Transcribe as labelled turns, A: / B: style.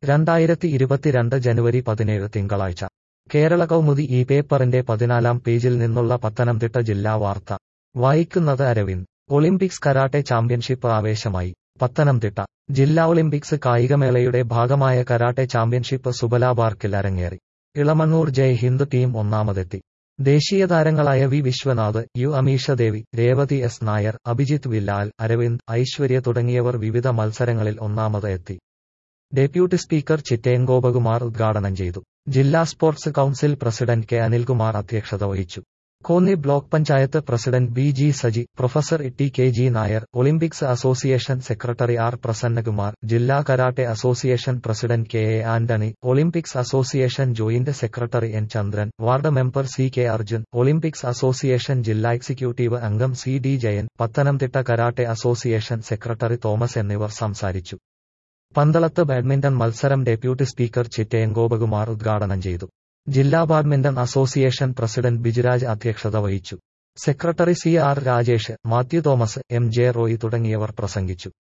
A: രണ്ടായിരത്തി ഇരുപത്തിരണ്ട് ജനുവരി പതിനേഴ് തിങ്കളാഴ്ച കേരള കൗമുദി ഈ പേപ്പറിന്റെ പതിനാലാം പേജിൽ നിന്നുള്ള പത്തനംതിട്ട ജില്ലാ വാർത്ത വായിക്കുന്നത് അരവിന്ദ് ഒളിമ്പിക്സ് കരാട്ടെ ചാമ്പ്യൻഷിപ്പ് ആവേശമായി പത്തനംതിട്ട ജില്ലാ ഒളിമ്പിക്സ് കായികമേളയുടെ ഭാഗമായ കരാട്ടെ ചാമ്പ്യൻഷിപ്പ് സുബല പാർക്കിൽ അരങ്ങേറി ഇളമണ്ണൂർ ജയ് ഹിന്ദ് ടീം ഒന്നാമതെത്തി ദേശീയ താരങ്ങളായ V Viswanath U Ameeshadevi Revathi S Nair Abhijith വില്ലാൽ അരവിന്ദ് ഐശ്വര്യ തുടങ്ങിയവർ വിവിധ മത്സരങ്ങളിൽ ഒന്നാമത് എത്തി ഡെപ്യൂട്ടി സ്പീക്കർ ചിറ്റേൻ ഗോപകുമാർ ഉദ്ഘാടനം ചെയ്തു ജില്ലാ sports council president K Anilkumar അധ്യക്ഷത വഹിച്ചു Konni block panchayat president B G Saji professor T K G Nair Olympics association secretary R Prasannakumar ജില്ലാ karate association president K A Antony Olympics association joint secretary N Chandran ward member C K Arjun Olympics association ജില്ലാ executive അംഗം C D Jayan Pathanamthitta karate association secretary Thomas എന്നിവർ സംസാരിച്ചു പന്തളത്ത് badminton മത്സരം deputy speaker ചിറ്റയൻ Gopakumar ഉദ്ഘാടനം ചെയ്തു ജില്ലാ ബാഡ്മിന്റൺ അസോസിയേഷൻ പ്രസിഡന്റ് ബിജുരാജ് അധ്യക്ഷത വഹിച്ചു secretary C R Rajesh Mathew Thomas M J Roy തുടങ്ങിയവർ പ്രസംഗിച്ചു